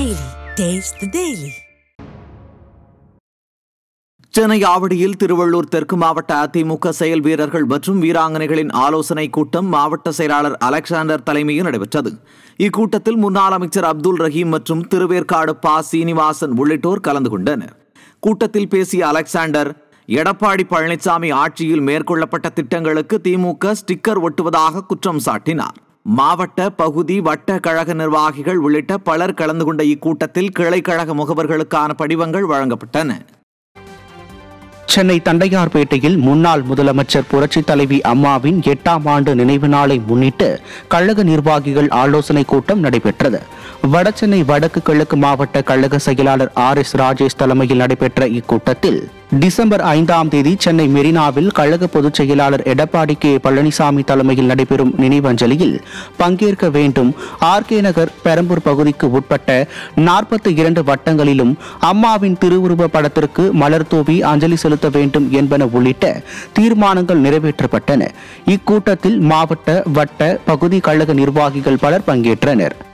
Daily. Taste the Daily. Chennai ஆவடியில் Tiruvallur தெற்கு மாவட்ட அதிமுக செயல் வீரர்கள் மற்றும் வீராங்கனைகளின் ஆலோசனை கூட்டம் மாவட்ட செயலாளர் அலெக்சாண்டர் தலைமையில் நடைபெற்றது இக்கூட்டத்தில் முன்னாள் அமைச்சர் அப்துல் ரஹீம் மற்றும் திருவேற்காடு பா சீனிவாசன் உள்ளிட்டோர் கலந்து கொண்டனர் கூட்டத்தில் பேசிய அலெக்சாண்டர் எடப்பாடி பழனிசாமி ஆட்சியில் மேற்கொள்ளப்பட்ட திட்டங்களுக்கு திமுக ஸ்டிக்கர் ஒட்டுவதாக குற்றம் சாட்டினார் மாவட்ட பகுதி வட்ட கழக நிர்வாகிகள் உள்ளிட்ட பலர் கலந்து கொண்ட இக்கூட்டத்தில் கிளைக்கழக முகவர்களுக்கான படிவங்கள் வழங்கப்பட்டன சென்னை தண்டையார்பேட்டையில் முன்னாள் முதலமைச்சர் புரட்சித் தலைவி அம்மாவின் எட்டாம் ஆண்டு நினைவு நாளை முன்னிட்டு கழக நிர்வாகிகள் ஆலோசனை கூட்டம் நடைபெற்றது வடசென்னை வடக்கு கிழக்கு மாவட்ட கழக செயலாளர் ஆர் எஸ் ராஜேஷ் தலைமையில் நடைபெற்ற இக்கூட்டத்தில் டிசம்பர் ஐந்தாம் தேதி சென்னை மெரினாவில் கழக பொதுச் செயலாளர் எடப்பாடி கே பழனிசாமி தலைமையில் நடைபெறும் நினைவஞ்சலியில் பங்கேற்க வேண்டும் ஆர் கே நகர் பெரம்பூர் பகுதிக்கு உட்பட்ட நாற்பத்தி இரண்டு வட்டங்களிலும் அம்மாவின் திருவுருவ படத்திற்கு மலர் தூவி அஞ்சலி செலுத்த வேண்டும் என்பன உள்ளிட்ட தீர்மானங்கள் நிறைவேற்றப்பட்டன இக்கூட்டத்தில் மாவட்ட வட்ட பகுதி கழக நிர்வாகிகள் பலர் பங்கேற்றனர்